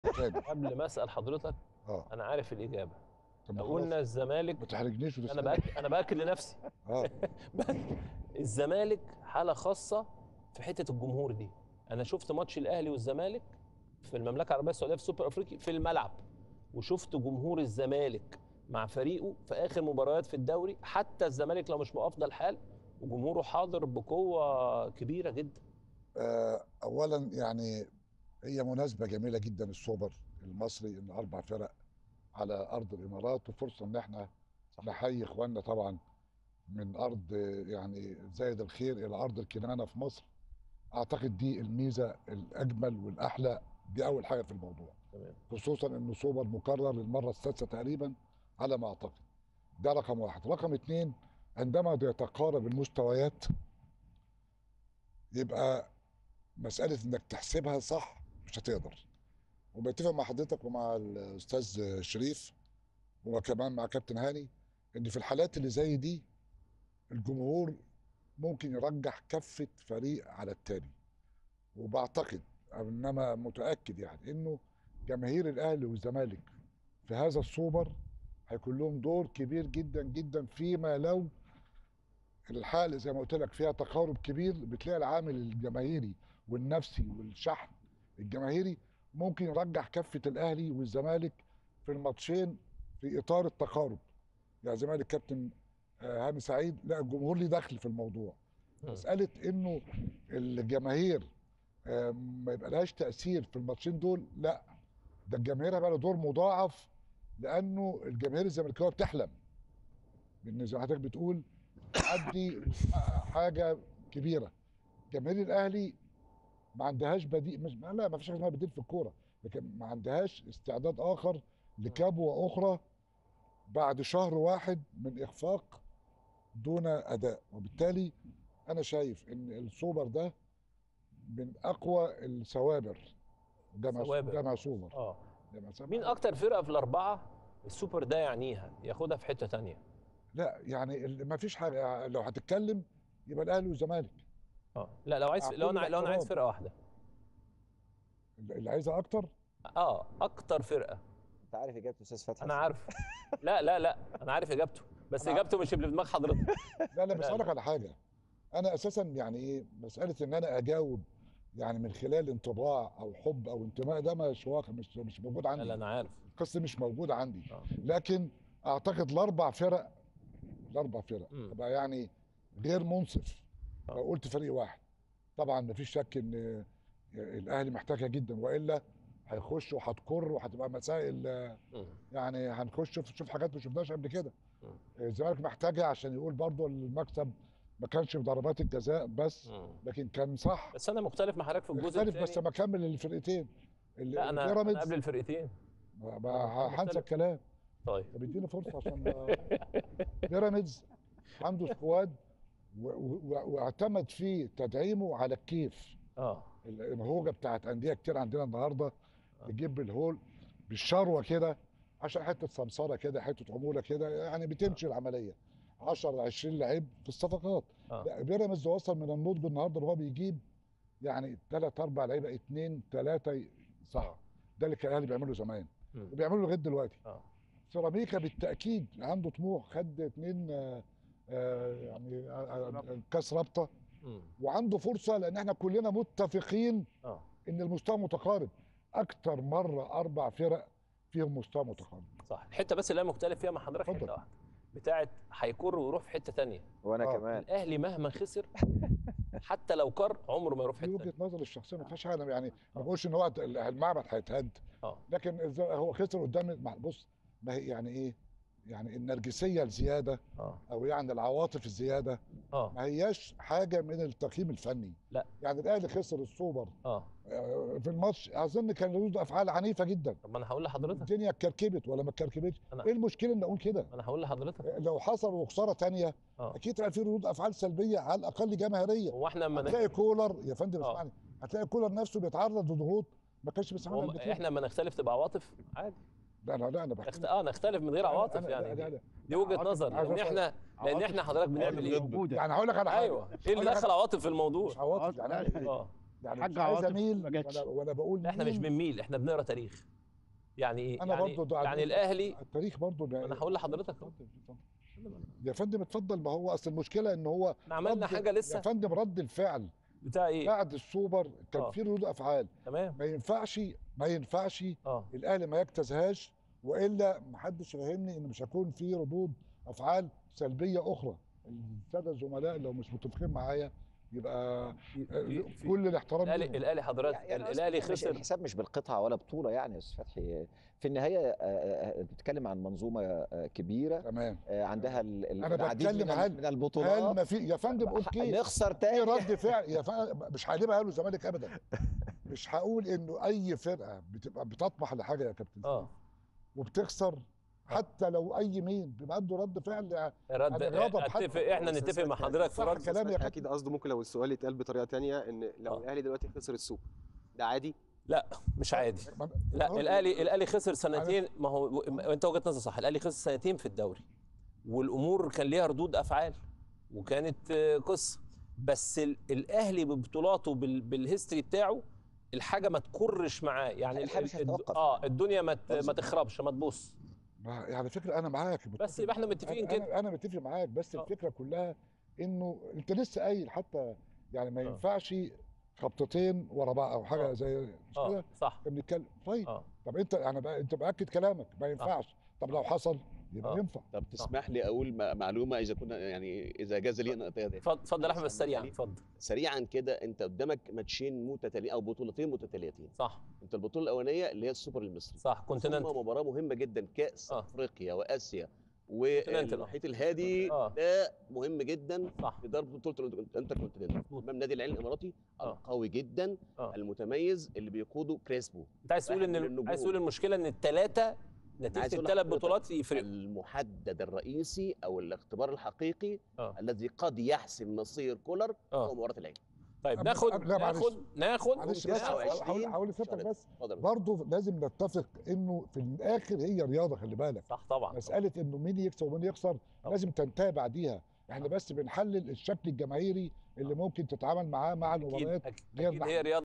تاني قبل ما اسال حضرتك اه انا عارف الاجابه طب لو ما خلاص، قلنا الزمالك ما تحرجنيش انا وتسألني. باكد انا باكد لنفسي اه بس الزمالك حاله خاصه في حته الجمهور دي انا شفت ماتش الاهلي والزمالك في المملكه العربيه السعوديه في السوبر افريقي في الملعب وشفت جمهور الزمالك مع فريقه في اخر مباريات في الدوري حتى الزمالك لو مش بافضل حال وجمهوره حاضر بقوه كبيره جدا آه، اولا يعني هي مناسبه جميله جدا السوبر المصري ان اربع فرق على ارض الامارات وفرصه ان احنا نحيي اخواننا طبعا من ارض آه، يعني زايد الخير الى ارض الكنانه في مصر اعتقد دي الميزه الاجمل والاحلى دي اول حاجه في الموضوع تمام خصوصا انه سوبر مكرر للمره السادسه تقريبا على ما اعتقد ده رقم واحد رقم اتنين عندما يتقارب المستويات يبقى مساله انك تحسبها صح مش هتقدر وبتفق مع حضرتك ومع الاستاذ شريف وكمان مع كابتن هاني ان في الحالات اللي زي دي الجمهور ممكن يرجح كفه فريق على التاني وبعتقد انما متاكد يعني انه جماهير الاهلي والزمالك في هذا السوبر هيكون لهم دور كبير جدا جدا فيما لو الحال زي ما قلت لك فيها تقارب كبير بتلاقي العامل الجماهيري والنفسي والشحن الجماهيري ممكن يرجح كفه الاهلي والزمالك في الماتشين في اطار التقارب يعني الزمالك كابتن آه، هاني سعيد لا الجمهور ليه دخل في الموضوع مم. مساله انه الجماهير آه، ما يبقى لهاش تاثير في الماتشين دول لا ده الجماهير هيبقى لها دور مضاعف لانه الجماهير الزملكاويه بتحلم بان زي ما حضرتك بتقول تعدي حاجه كبيره جماهير الاهلي ما عندهاش بديل مش لا ما فيش حاجه اسمها بديل في الكوره لكن ما عندهاش استعداد اخر لكبوه اخرى بعد شهر واحد من اخفاق دون اداء وبالتالي انا شايف ان السوبر ده من اقوى السوابر جمع سوابر. جمع سوبر اه جمع سوبر. مين اكتر فرقه في الاربعه السوبر ده يعنيها ياخدها في حته تانية لا يعني ال- ما فيش حاجه لو هتتكلم يبقى الاهلي والزمالك اه لا لو عايز أعطيني لو انا لو انا عايز الاحترام. فرقه واحده اللي عايزها اكتر اه اكتر فرقه انت عارف اجابه استاذ فتحي انا عارف لا لا لا انا عارف اجابته بس أنا اجابته مش اللي في دماغ حضرتك لا لا لا، بسألك لا. على حاجة أنا أساسا يعني إيه مسألة إن أنا أجاوب يعني من خلال انطباع أو حب أو انتماء ده مش واقع مش مش موجود لا عندي لا انا عارف القصة مش موجودة عندي آه. لكن أعتقد الأربع فرق الأربع فرق مم. تبقى يعني غير منصف آه. لو قلت فريق واحد طبعا مفيش شك إن الأهلي محتاجها جدا وإلا هيخش وهتكر وهتبقى مسائل آه، مم. يعني هنخش في- نشوف حاجات ما شفناش قبل كده مم. الزمالك محتاجها عشان يقول برضه المكسب ما كانش بضربات الجزاء بس مم. لكن كان صح بس انا مختلف مع حضرتك في الجزء مختلف بس الثاني ما اكمل الفرقتين ال- لا انا أنا بيراميدز قبل الفرقتين ما- أنا ما- هنسى مختلف. الكلام طيب طب اديني فرصه عشان بيراميدز عنده سكواد و- و- واعتمد في تدعيمه على الكيف اه الهوجه بتاعت انديه كتير عندنا النهارده تجيب الهول بالشروه كده عشان حته سمساره كده حته عموله كده يعني بتمشي العمليه 10 20 لعيب في الصفقات اه لا بيراميدز وصل من النضج النهارده ان هو بيجيب يعني ثلاث اربع لعيبه اثنين ثلاثه صح ده اللي كان الاهلي بيعمله زمان مم. وبيعمله لغايه دلوقتي اه سيراميكا بالتاكيد عنده طموح خد اثنين يعني آه، آه، كاس رابطه مم. وعنده فرصه لان احنا كلنا متفقين اه ان المستوى متقارب اكتر مره اربع فرق فيهم مستوى متقارب صح الحته بس اللي انا مختلف فيها مع حضرتك اتفضل. حته واحده بتاعت هيكر ويروح في حته تانية وانا آه. كمان الاهلي مهما خسر حتى لو كر عمره ما يروح في دي حته وجهه تانية نظر الشخصيه ما فيهاش حاجه أنا يعني ما بقولش ان هو المعبد هيتهد اه لكن إذا هو خسر قدام مع- بص ما هي يعني ايه يعني النرجسيه الزياده اه او يعني العواطف الزياده اه ما هياش حاجه من التقييم الفني لا. يعني الاهلي خسر السوبر اه آه، في الماتش اظن كان ردود افعال عنيفه جدا طب ما انا هقول لحضرتك الدنيا اتكركبت ولا ما اتكركبتش أنا- ايه المشكله ان اقول كده ما انا هقول لحضرتك لو حصل وخساره تانية اه اكيد هيبقى في ردود افعال سلبيه على الاقل جماهيريه هو احنا لما هتلاقي كولر يا فندم آه. اسمعني هتلاقي كولر نفسه بيتعرض لضغوط ما كانش بيسمعها قبل هم... كده احنا لما نختلف تبقى عواطف عادي لا لا لا انا بحكي نخت... اه نختلف من غير عواطف أنا- يعني لا، دي, لا، لا. دي وجهه عواطف- نظر عايز لان أفهم. احنا لان عواطف- احنا حضرتك بنعمل عواطف ايه موجودة. يعني يعني هقول لك على حاجه ايوه ايه اللي أقول لك دخل على- عواطف في الموضوع مش عواطف عواطف، يعني لا، أنا- اه يعني حاج مش عايز عواطف اميل ما جاتش. وانا وانا بقول احنا مش مين. بنميل احنا بنقرا تاريخ يعني ايه انا يعني, برضو ده يعني عندي- الاهلي التاريخ برضو ده- انا هقول لحضرتك أهو. اتفضل، اتفضل. يا فندم اتفضل ما هو اصل المشكله ان هو احنا عملنا رد- حاجه يا لسه فندم رد الفعل بتاع ايه بعد السوبر كان آه. في ردود افعال تمام ما ينفعش ما ينفعش اه الاهلي ما يجتازهاش والا محدش يفهمني ان مش هيكون في ردود افعال سلبيه اخرى الساده الزملاء لو مش متفقين معايا يبقى في- في- في- كل الاحترام الاهلي ليهم. الاهلي حضرتك يعني أصلاً الاهلي مش- خسر الحساب مش بالقطعه ولا بطوله يعني يا استاذ فتحي في النهايه آه، آه، بتتكلم عن منظومه آه، كبيره تمام آه، عندها ال- ال- أنا العديد بتكلم من, هل- ال- من هل البطولات ما في يا فندم قول كيف نخسر في تاني رد فعل يا فندم مش هقلبها له الزمالك ابدا مش هقول انه اي فرقه بتبقى بتطمح لحاجه يا كابتن اه وبتخسر حتى لو اي مين بيبقى عنده رد فعل رد أنا غضب حتى. اتفق احنا أستاذ نتفق مع فتحي، حضرتك في صح رد كلام يا كابتن اكيد قصده ممكن لو السؤال يتقال بطريقه تانية ان لو آه. الاهلي دلوقتي خسر السوبر ده عادي لا مش عادي ما- لا هو- الاهلي الاهلي خسر سنتين ما هو انت وجهه نظر صح الاهلي خسر سنتين في الدوري والامور كان ليها ردود افعال وكانت آه، قصه بس ال- الاهلي ببطولاته بال- بالهيستوري بتاعه الحاجه ما تكرش معاه يعني الحاجة مش ال- ال- هتتوقف. اه الدنيا ما ت- خالص. ما تخربش ما تبص ما- يعني فكره انا معاك بس متفق. يبقى احنا متفقين أنا- كده انا انا متفق معاك بس آه. الفكره كلها انه انت لسه قايل حتى يعني ما آه. ينفعش خبطتين ورا بعض او حاجه آه. زي مش اه كده صح احنا بنتكلم طيب اه طب انت انا بقى انت باكد كلامك ما ينفعش طب لو حصل يبقى آه. ينفع طب تسمح لي اقول م- معلومه اذا كنا يعني اذا جاز لي ان اقطع ده اتفضل اتفضل يا احمد بس سريعا علي. اتفضل سريعا كده انت قدامك ماتشين متتاليين او بطولتين متتاليتين صح انت البطوله الاولانيه اللي هي السوبر المصري صح ثم كونتيننت مباراه مهمه جدا كاس آه. افريقيا واسيا كونتيننتال. والمحيط الهادي آه. ده مهم جدا صح في ضرب بطوله الانتر كونتيننتال مظبوط. امام نادي العين الاماراتي آه. القوي جدا آه. المتميز اللي بيقوده كريسبو انت عايز تقول واحد ان من ال- النجوم. عايز تقول المشكله ان الثلاثه عايز نتيجه أقول الثلاث لحضرتك بطولات يفرقوا المحدد الرئيسي او الاختبار الحقيقي آه. الذي قد يحسم مصير كولر آه. هو مباراه العين طيب أب- ناخد أب- لا معلش. ناخد ناخد معلش بس 29 هقول هقول لسيادتك بس اتفضل برضه لازم نتفق انه في الاخر هي رياضه خلي بالك صح طبعا مساله انه مين يكسب ومين يخسر طبعا. لازم تنتهي بعديها احنا بس بنحلل الشكل الجماهيري اللي ممكن تتعامل معاه مع اكيد المباريات اكيد غير أكيد هي رياضه